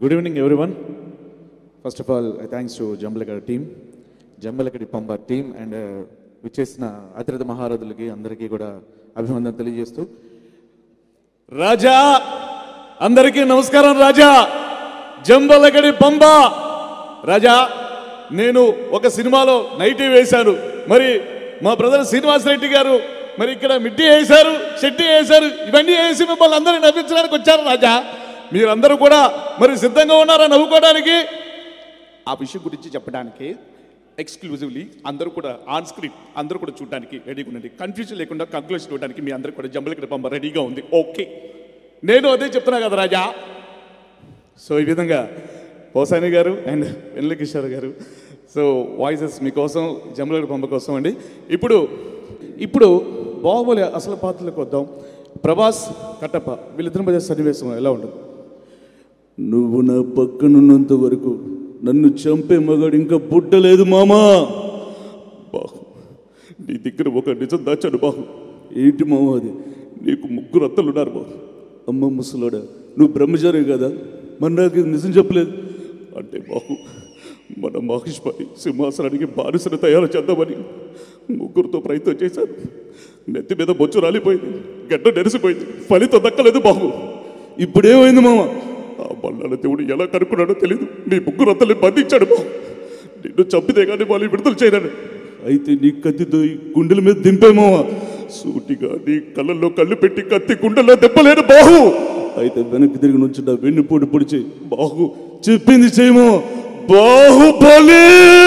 Good evening everyone first of all I thanks to Jambalagada team Jambalagadi Pamba team and విచ్చేసిన అతిరథ మహారథులకి అందరికీ కూడా అభివందన తెలియజేస్తూ రాజా అందరికీ నమస్కారం రాజా జంబలగడి పంబ రాజా నేను ఒక సినిమాలో నైటీ వేశాను మరి మా బ్రదర్ శ్రీనివాస్ రెడ్డి గారు మరి ఇక్కడ మిట్టి వేశారు షెట్టి వేశారు ఇవన్నీ వేసి మిమ్మల్ని అందరినీ నవ్వించడానికి వచ్చారు రాజా మీరందరూ కూడా మరి సిద్ధంగా ఉన్నారా నవ్వుకోవడానికి ఆ విషయం గురించి చెప్పడానికి ఎక్స్క్లూజివ్లీ అందరూ కూడా ఆన్ స్క్రీన్ అందరూ కూడా చూడడానికి రెడీగా ఉండండి కన్ఫ్యూజన్ లేకుండా కంక్లూషన్ ఇవ్వడానికి మీ అందరూ కూడా జంబలకి పంప రెడీగా ఉంది ఓకే నేను అదే చెప్తున్నా కదా రాజా సో ఈ విధంగా పోసాని గారు అండ్ వెన్నెల కిషోర్ గారు సో వాయిసెస్ మీకోసం జమలగడ పంప కోసం అండి ఇప్పుడు ఇప్పుడు బాహుబలి అసలు పాత్రలకు వద్దాం ప్రభాస్ కట్టప్ప వీళ్ళిద్దరి మధ్య సన్నివేశం ఎలా ఉంటుంది నువ్వు నా పక్కనున్నంత వరకు నన్ను చంపే మగాడు ఇంకా పుట్టలేదు మామా బాహు నీ దగ్గర ఒక నిజం దాచాడు బాహు ఏంటి మామ అది నీకు ముగ్గురు అత్తలు ఉన్నారు బాహు అమ్మ ముసలోడా నువ్వు బ్రహ్మచారి కదా మరి నాకు ఇది నిజం చెప్పలేదు అంటే బాహు మన మహేష్పతి సింహాసనానికి బానిసను తయారు చేద్దామని ముగ్గురుతో ప్రయత్నం చేశాను నెత్తి మీద బొచ్చు రాలిపోయింది గడ్డ నెరిసిపోయింది ఫలితం దక్కలేదు బాహు ఇప్పుడేమైంది మామ ఆ బల్లాల దేవుడు ఎలా కనుక్కున్నాడో తెలియదు నీ ముగ్గురు అత్తల్ని బంధించాడు బాహు నిన్ను చంపితే కానీ వాళ్ళు విడుదల చేయలేడు అయితే నీ కత్తితో ఈ గుండెల మీద దింపేమోవా సూటిగా నీ కళ్ళల్లో కళ్ళు పెట్టి కత్తి గుండెల్లో దెబ్బలేడు బాహు అయితే వెనక్కి తిరిగి నుంచి నా వెన్ను పొడి పొడిచి బాహు చెప్పింది చేయమో బాహుబలి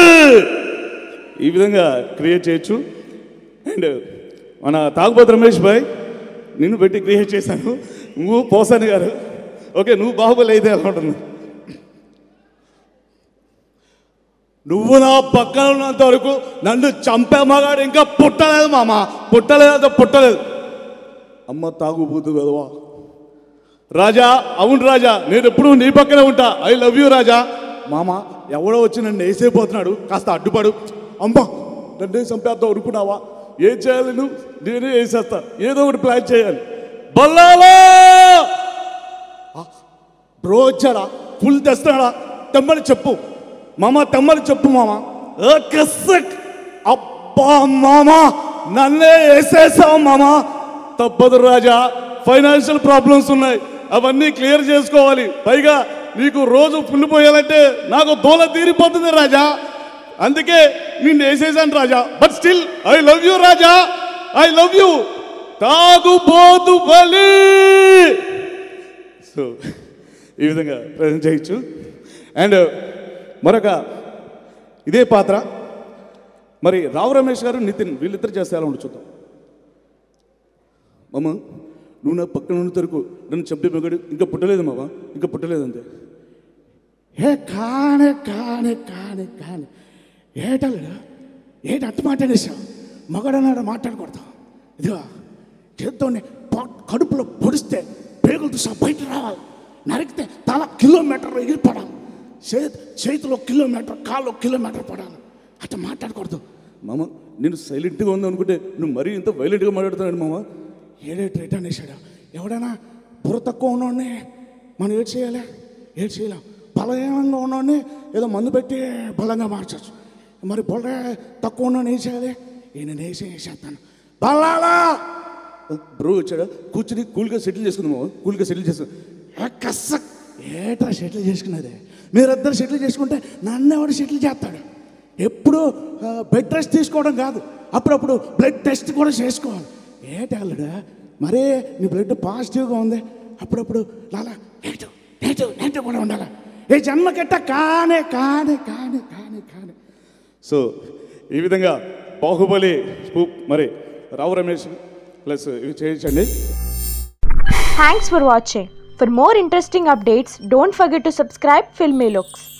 ఈ విధంగా క్రియేట్ చేయొచ్చు అండ్ మన తాగుబోతు రమేష్ భాయ్ నిన్ను పెట్టి క్రియేట్ చేశాను నువ్వు పోసాని గారు ఓకే నువ్వు బాహుబలి అయితే ఎలా ఉంటుంది నువ్వు నా పక్కన ఉన్నంత వరకు నన్ను చంపే మగాడు ఇంకా పుట్టలేదు మామ పుట్టలేదు అంటే పుట్టలేదు అమ్మ తాగుబోతు కదవా రాజా అవును రాజా నేను ఎప్పుడు నీ పక్కనే ఉంటా ఐ లవ్ యూ రాజా మామ ఎవడో వచ్చి నన్ను వేసేపోతున్నాడు కాస్త అడ్డుపడు అమ్మా నన్నే చంపేద్దాం అనుకున్నావా ఏం చేయాలి నువ్వు నేనే వేసేస్తా ఏదో ఒకటి ప్లాన్ చేయాలి బల్లాలా బ్రో వచ్చాడా ఫుల్ తెస్తాడా తెమ్మని చెప్పు మామ తెమ్మని చెప్పు మామ ఏ కస్సక్. అబ్బా మామ నన్నే వేసేసావు మామ తప్పదు రాజా ఫైనాన్షియల్ ప్రాబ్లమ్స్ ఉన్నాయి అవన్నీ క్లియర్ చేసుకోవాలి పైగా నీకు రోజు ఫుల్ పోయాలంటే నాకు దూల తీరిపోతుంది రాజా అందుకే నిన్ను వేసేసాను Raja but still I love you Raja I love you తాగుబోతు బలి సో ఈ విధంగా ప్రజెంట్ చేయొచ్చు అండ్ మరొక ఇదే పాత్ర మరి రావు రమేష్ గారు నితిన్ వీళ్ళిద్దరు చేస్తే ఎలా ఉండి చూద్దాం మామ నువ్వు నా పక్కన ఉన్న తరకు నన్ను చంపే మగాడు ఇంకా పుట్టలేదు మామ ఇంకా పుట్టలేదు అంతే ఏ కానే కానే కానే కానే ఏటల్లుడు ఏటి అట్ట మాట్లాడేసావు మగడన్నాడు మాట్లాడకూడదు ఇదిగో చేత్తోనే పొ- కడుపులో పొడిస్తే పేగులతో సహా బయట రావాలి నరికితే తల కిలోమీటర్ ఎగిరిపడాలి చేతి చేతిలో కిలోమీటర్ కాల్లో కిలోమీటర్ పడాలి అట్ట మాట్లాడకూడదు మామ నేను సైలెంట్గా ఉందాం అనుకుంటే నువ్వు మరీ ఇంత వైలెంట్గా మాట్లాడుతున్నాడు మామ ఏడేటి రేట్ అనేసాడు ఎవడైనా బుర్ర తక్కువ ఉన్నోడిని మనం ఏడు చేయాలి ఏడు చేయలేం బలహీనంగా ఉన్నోడిని ఏదో మందు పెట్టి బలంగా మార్చచ్చు మరి బుర్ర తక్కువ ఉన్నోడిని ఏం చేయాలి ఈయన వేసి వేసేస్తాను బలాలా బ్రో వచ్చాడా కూర్చుని కూల్గా సెటిల్ చేసుకుందాం మామ కూల్గా సెటిల్ చేసుకుందాం ఏ కస్స ఏట్రా సెటిల్ చేసుకున్నది మీరిద్దరు సెటిల్ చేసుకుంటే నన్ను ఎవడు సెటిల్ చేస్తాడు ఎప్పుడు ఆ, బెడ్ రెస్ట్ తీసుకోవడం కాదు అప్పుడప్పుడు బ్లడ్ టెస్ట్ కూడా చేసుకోవాలి ఏంటి అల్లుడు మరీ నీ బ్లడ్ పాజిటివ్గా ఉంది అప్పుడప్పుడు లాలా నెగిటివ్ నెగిటివ్ నెగిటివ్ కూడా ఉండాలి ఏ జన్మకెట్ట కానే కానే కానే కానే కానే సో ఈ విధంగా బాహుబలి స్పూప్ మరి రావు రమేష్ ప్లస్ ఇవి చేయించండి Thanks for watching. For more interesting updates, don't forget to subscribe Filmy Looks.